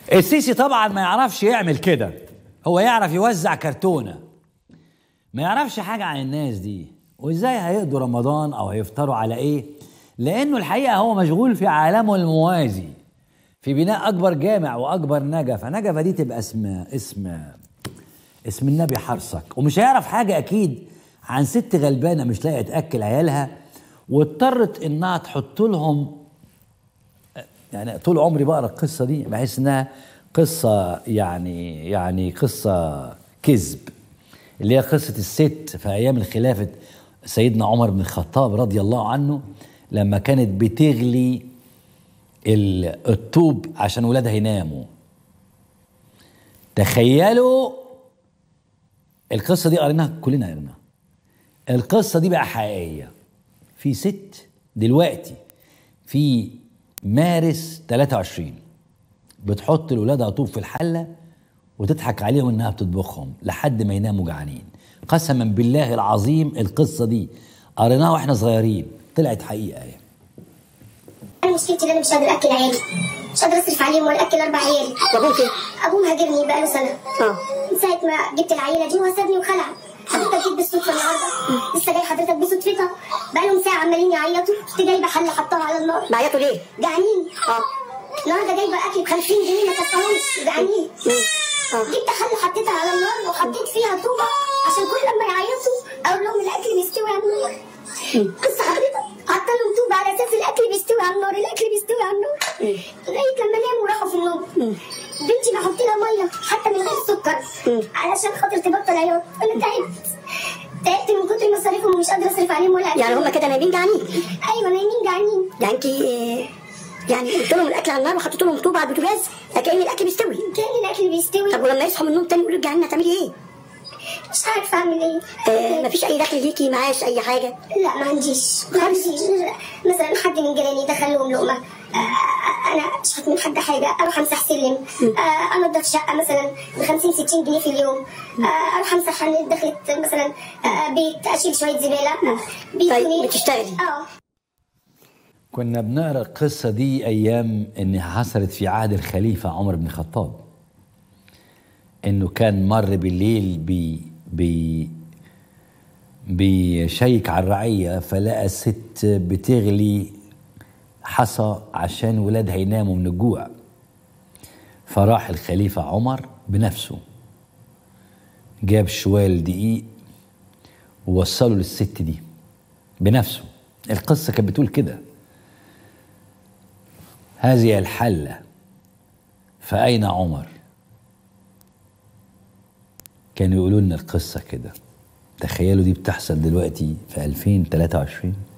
السيسي طبعا ما يعرفش يعمل كده هو يعرف يوزع كرتونه ما يعرفش حاجه عن الناس دي وازاي هيقضوا رمضان او هيفطروا على ايه لانه الحقيقه هو مشغول في عالمه الموازي في بناء اكبر جامع واكبر نجفه نجفه دي تبقى اسم اسم اسم النبي حرصك ومش هيعرف حاجه اكيد عن ست غلبانه مش لاقيه تاكل عيالها واضطرت انها تحط لهم يعني طول عمري بقرا القصه دي بحس انها قصه يعني يعني قصه كذب اللي هي قصه الست في ايام الخلافه سيدنا عمر بن الخطاب رضي الله عنه لما كانت بتغلي ال- الطوب عشان ولادها يناموا تخيلوا القصه دي قريناها كلنا قريناها القصه دي بقى حقيقيه في ست دلوقتي في مارس 23 بتحط لولادها طوب في الحله وتضحك عليهم انها بتطبخهم لحد ما يناموا جعانين قسما بالله العظيم القصه دي قريناها واحنا صغيرين طلعت حقيقه يعني انا مشكلتي ان انا مش قادر اكل عيالي مش قادر اصرف عليهم ولا اكل اربع عيالي ابوك ايه؟ ابوه مهاجرني بقاله سنه اه من ساعه ما جبت العيله دي هو سابني وخلع حضرتك جيت بالصدفه النهارده لسه جاي حضرتك بصدفتها بقالهم ساعه عمالين يعيطوا كنت جايبه حله حطاها على النار بعيطوا ليه؟ جعانين اه النهارده جايبه اكل ب 50 جنيه ما كفاهمش جعانين مم. اه جبت حله حطيتها على النار وحطيت فيها طوبه عشان كل لما يعيطوا اقول لهم الاكل بيستوي على النار بس حضرتك حاطه لهم طوبه على اساس الاكل بيستوي على النار الاكل بيستوي على النار لغايه لما ناموا وراحوا في النوم بنتي بحط لها ميه حتى من غير سكر علشان خاطر تبطل عياط انا تعبت تعبت من كتر مصاريفهم ومش قادره اصرف عليهم ولا أكل. يعني هم كده نايمين جعانين ايوه نايمين جعانين يعني انت آه، يعني قلت لهم الاكل على النار وحطيت لهم طوب على البوتاجاز فكأن الاكل بيستوي كان الاكل بيستوي طب ولما يصحوا من النوم تاني يقولوا جعانين هتعملي ايه؟ مش عارفه اعمل ايه آه مفيش اي دخل ليكي معاش اي حاجه لا ما عنديش ما عنديش مثلا حد من جيراني دخل لهم لقمه آه، انا مش هات من حد حاجه اروح امسح سلم آه، انضف شقه مثلا ب 50 60 جنيه في اليوم آه، اروح امسح عن دخلت مثلا آه، بيت اشيل شويه زباله بيدوني- طيب، بتشتغلي؟ اه كنا بنقرا القصه دي ايام انها حصلت في عهد الخليفه عمر بن الخطاب انه كان مر بالليل بي بي بيشيك على الرعيه فلقى ست بتغلي حصى عشان ولادها يناموا من الجوع فراح الخليفه عمر بنفسه جاب شوال دقيق ووصله للست دي بنفسه القصه كانت بتقول كده هذه الحلة فأين عمر كانوا يقولوا لنا القصة كده تخيلوا دي بتحصل دلوقتي في 2023